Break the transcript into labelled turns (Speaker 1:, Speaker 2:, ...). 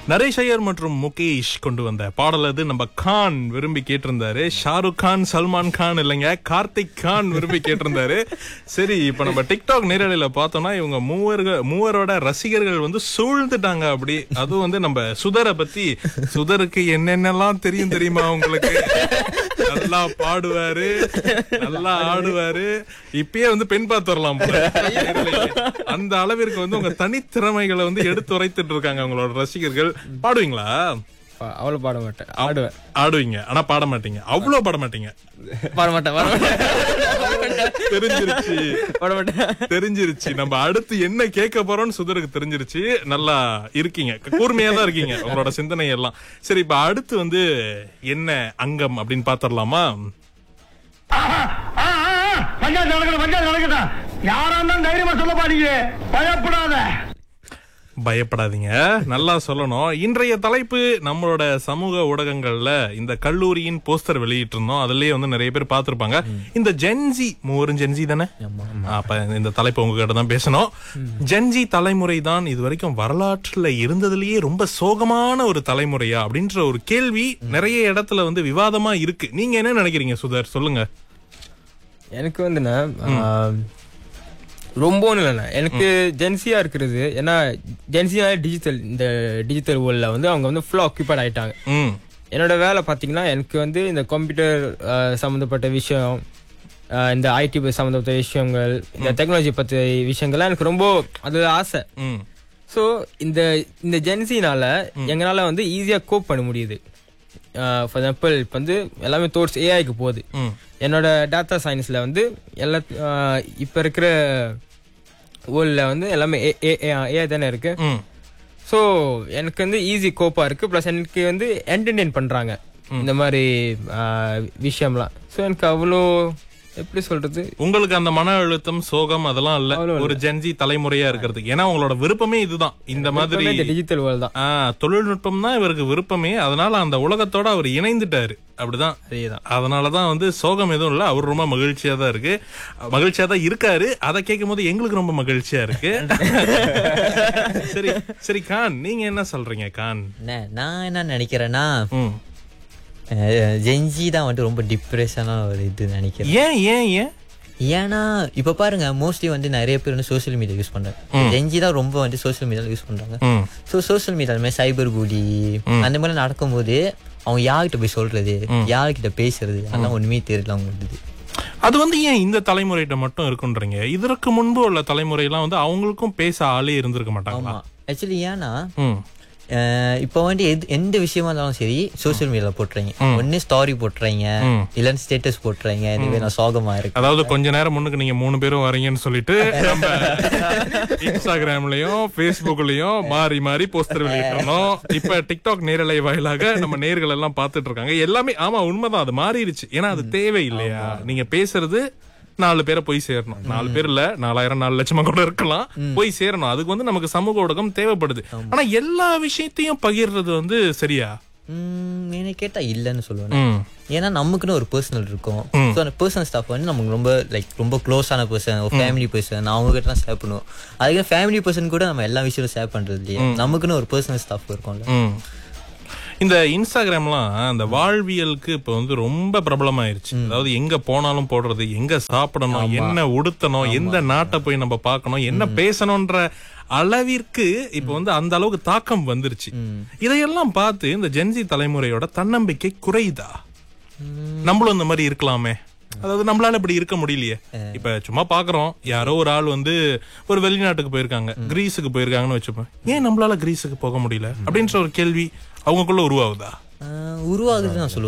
Speaker 1: நரேஷ் ஐயர் மற்றும் முகேஷ் கொண்டு வந்த பாடல் அது நம்ம கான் விரும்பி கேட்டிருந்தாரு ஷாருக் கான் சல்மான் கான் இல்லைங்க கார்த்திக் கான் விரும்பி கேட்டிருந்தாரு சரி இப்ப நம்ம டிக்டாக் நேரலையில பார்த்தோம்னா இவங்க மூவர்கள் மூவரோட ரசிகர்கள் வந்து சூழ்ந்துட்டாங்க அப்படி அதுவும் வந்து நம்ம சுதரை பத்தி சுதருக்கு என்னென்னலாம் தெரியும் தெரியுமா உங்களுக்கு நல்லா பாடுவாரு நல்லா ஆடுவாரு இப்பயே வந்து பெண் பார்த்து வரலாம் போல. அந்த அளவிற்கு வந்து உங்க தனித்திறமைகளை வந்து எடுத்துரைத்துட்டு இருக்காங்க உங்களோட ரசிகர்கள் பாடுவீங்களா
Speaker 2: பா- அவ்வளவு பாட மாட்டேன் ஆடுவேன்
Speaker 1: ஆடுவீங்க ஆனா பாட மாட்டீங்க அவ்வளவு பாட மாட்டீங்க
Speaker 2: பாட மாட்டேன் பாட மாட்டேன்
Speaker 1: தெரிஞ்சிருச்சு
Speaker 2: பாட மாட்டேன்
Speaker 1: தெரிஞ்சிருச்சு நம்ம அடுத்து என்ன கேட்க போறோம்னு சுதருக்கு தெரிஞ்சிருச்சு நல்லா இருக்கீங்க கூர்மையா தான் இருக்கீங்க உங்களோட சிந்தனை எல்லாம் சரி இப்ப அடுத்து வந்து என்ன அங்கம் அப்படின்னு பாத்திரலாமா
Speaker 3: பஞ்சாயத்து நடக்கணும் பஞ்சாயத்து நடக்கட்டும் யாரா இருந்தாலும் தைரியமா சொல்லப்பா நீங்க பயப்படாத
Speaker 1: பயப்படாதீங்க நல்லா சொல்லணும் இன்றைய தலைப்பு நம்மளோட சமூக ஊடகங்கள்ல இந்த கல்லூரியின் போஸ்டர் வெளியிட்டு இருந்தோம் அதுலயே வந்து நிறைய பேர் பார்த்திருப்பாங்க இந்த ஜென்ஜி மூவரும் ஜென்ஜி தானே அப்ப இந்த தலைப்பு உங்ககிட்ட தான் பேசணும் ஜென்ஜி தலைமுறை தான் இது வரைக்கும் வரலாற்றுல இருந்ததுலயே ரொம்ப சோகமான ஒரு தலைமுறையா அப்படின்ற ஒரு கேள்வி நிறைய இடத்துல வந்து விவாதமா இருக்கு நீங்க என்ன நினைக்கிறீங்க சுதர் சொல்லுங்க
Speaker 2: எனக்கு வந்துண்ணா ரொம்ப ஒன்றும் இல்லைண்ணா எனக்கு ஜென்சியா இருக்கிறது ஏன்னா ஜென்சியா டிஜிட்டல் இந்த டிஜிட்டல் வேர்ல்டில் வந்து அவங்க வந்து ஃபுல்லாக ஆக்குபைட் ஆயிட்டாங்க
Speaker 1: ம்
Speaker 2: என்னோட வேலை பார்த்தீங்கன்னா எனக்கு வந்து இந்த கம்ப்யூட்டர் சம்மந்தப்பட்ட விஷயம் அஹ், இந்த ஐடி சம்மந்தப்பட்ட விஷயங்கள் இந்த டெக்னாலஜி பற்றி விஷயங்கள்லாம் எனக்கு ரொம்ப அது ஆசை
Speaker 1: ம்
Speaker 2: ஸோ இந்த இந்த ஜென்சினால எங்களால் வந்து ஈஸியாக கோப் பண்ண முடியுது ஃபார் எக்ஸாம்பிள் இப்போ வந்து எல்லாமே தோட்ஸ் ஏஐக்கு போகுது
Speaker 1: ம்
Speaker 2: என்னோட டேட்டா சயின்ஸில் வந்து எல்லா இப்போ இருக்கிற வேர்ல்டில் வந்து எல்லாமே ஏஐ தானே இருக்கு
Speaker 1: ம்
Speaker 2: ஸோ எனக்கு வந்து ஈஸி கோப்பாக இருக்குது ப்ளஸ் எனக்கு வந்து என்டர்டெயின் பண்ணுறாங்க இந்த மாதிரி ஆஹ், விஷயம்லாம் ஸோ எனக்கு அவ்வளோ எப்படி சொல்கிறது
Speaker 1: உங்களுக்கு அந்த மன அழுத்தம் சோகம் அதெல்லாம் இல்ல
Speaker 2: அவ்வளவு
Speaker 1: ஒரு ஜென்ஜி தலைமுறையா இருக்கிறதுக்கு ஏன்னா உங்களோட விருப்பமே இதுதான் இந்த மாதிரி
Speaker 2: இந்த டிஜிட்டல் வேர்ல்டு தான்
Speaker 1: ஆ, தொழில்நுட்பம் தான் இவருக்கு விருப்பமே அதனால அந்த உலகத்தோட அவர் இணைந்துட்டாரு அப்படிதான்
Speaker 2: அதேதான்
Speaker 1: அதனாலதான் வந்து சோகம் எதுவும் இல்ல அவர் ரொம்ப மகிழ்ச்சியா தான் இருக்கு மகிழ்ச்சியா தான் இருக்காரு அதை கேட்கும் போது எங்களுக்கு ரொம்ப மகிழ்ச்சியா இருக்கு சரி சரி கான் நீங்க என்ன சொல்றீங்க கான்
Speaker 4: அண்ணே, நான் என்ன நினைக்கிறேன்னா
Speaker 1: ம்.
Speaker 4: ஜென்ஜி தான் வந்துட்டு ரொம்ப டிப்ரெஷனான ஒரு இது நினைக்கிறேன்
Speaker 1: ஏன் ஏன் ஏன்
Speaker 4: ஏன்னா இப்ப பாருங்க மோஸ்ட்லி வந்து நிறைய பேர் வந்து சோஷியல் மீடியா யூஸ் பண்றாங்க ஜென்ஜி தான் ரொம்ப வந்து சோஷியல் மீடியா யூஸ் பண்றாங்க
Speaker 1: ம்.
Speaker 4: ஸோ சோஷியல் மீடியா மாதிரி சைபர் பூலி அந்த மாதிரி நடக்கும்போது அவங்க யார்கிட்ட போய் சொல்றது யார்கிட்ட பேசுறது அதெல்லாம் ஒண்ணுமே தெரியல அவங்களுக்கு
Speaker 1: அது வந்து ஏன் இந்த தலைமுறைகிட்ட மட்டும் இருக்குன்றீங்க இதற்கு முன்பு உள்ள தலைமுறையெல்லாம் வந்து அவங்களுக்கும் பேச ஆளே இருந்திருக்க மாட்டாங்களா
Speaker 4: ஆமா ஆக்சுவலி ஏன்னா
Speaker 1: ம்
Speaker 4: அஹ் இப்போ வந்து எது எந்த விஷயமா இருந்தாலும் சரி சோஷியல் மீடியால போட்டுறீங்க ஒன்னு ஸ்டாரி போட்டுறீங்க இல்லைன்னு ஸ்டேட்டஸ் போட்டுறீங்க இதுவே நான் சோகமா இருக்கு
Speaker 1: அதாவது கொஞ்ச நேரம் முன்னுக்கு நீங்க மூணு பேரும் வரீங்கன்னு சொல்லிட்டு நம்ம இன்ஸ்டாகிராம்லயும் பேஸ்புக்லயும் மாறி மாறி போஸ்டர் வெளியிட்டோம் இப்ப டிக்டாக் நேரலை வாயிலாக நம்ம நேர்கள் எல்லாம் பார்த்துட்டு இருக்காங்க எல்லாமே ஆமா உண்மைதான் அது மாறிடுச்சு ஏன்னா அது தேவை இல்லையா நீங்க பேசுறது நாலு பேரை போய் சேரணும் நாலு பேர் இல்ல நாலாயிரம் நாலு லட்சமா கூட இருக்கலாம் போய் சேரணும் அதுக்கு வந்து நமக்கு சமூக ஊடகம் தேவைப்படுது ஆனா எல்லா விஷயத்தையும் பகிர்றது வந்து சரியா
Speaker 4: உம், என்னை கேட்டா இல்லைன்னு சொல்லுவேன்
Speaker 1: ம்
Speaker 4: ஏன்னா நமக்குன்னு ஒரு பர்சனல் இருக்கும் ஸோ அந்த பர்சனல் ஸ்டாஃப் வந்து நமக்கு ரொம்ப லைக் ரொம்ப க்ளோஸான பர்சன் ஒரு ஃபேமிலி பர்சன் அவங்க கிட்ட தான் ஷேர் பண்ணுவோம் அதுக்கு ஃபேமிலி பர்சன் கூட நம்ம எல்லா விஷயமும் ஷேர் பண்றது இல்லையா நமக்குன்னு ஒரு பர்சனல் ஸ்டாஃப் இருக்கும்ல
Speaker 1: ம். இந்த இன்ஸ்டாகிராம்லாம் அந்த வாழ்வியலுக்கு இப்ப வந்து ரொம்ப பிரபலமாயிருச்சு அதாவது எங்க போனாலும் போடுறது எங்க சாப்பிடணும் என்ன உடுத்தணும் எந்த நாட்டை போய் நம்ம பார்க்கணும் என்ன பேசணும்ன்ற அளவிற்கு இப்ப வந்து அந்த அளவுக்கு தாக்கம் வந்துருச்சு இதையெல்லாம் பார்த்து இந்த ஜென்சி தலைமுறையோட தன்னம்பிக்கை குறையுதா நம்மளும் இந்த மாதிரி இருக்கலாமே அதாவது நம்மளால இப்படி இருக்க முடியலையே இப்ப சும்மா பாக்குறோம் யாரோ ஒரு ஆள் வந்து ஒரு வெளிநாட்டுக்கு போயிருக்காங்க கிரீஸுக்கு போயிருக்காங்கன்னு வச்சுப்போம் ஏன் நம்மளால கிரீஸுக்கு போக முடியல அப்படின்ற ஒரு கேள்வி அவங்களுக்குள்ள உருவாகுதா
Speaker 4: ஆஹ் உருவாகுதுன்னு நான் சொல்லுவேன்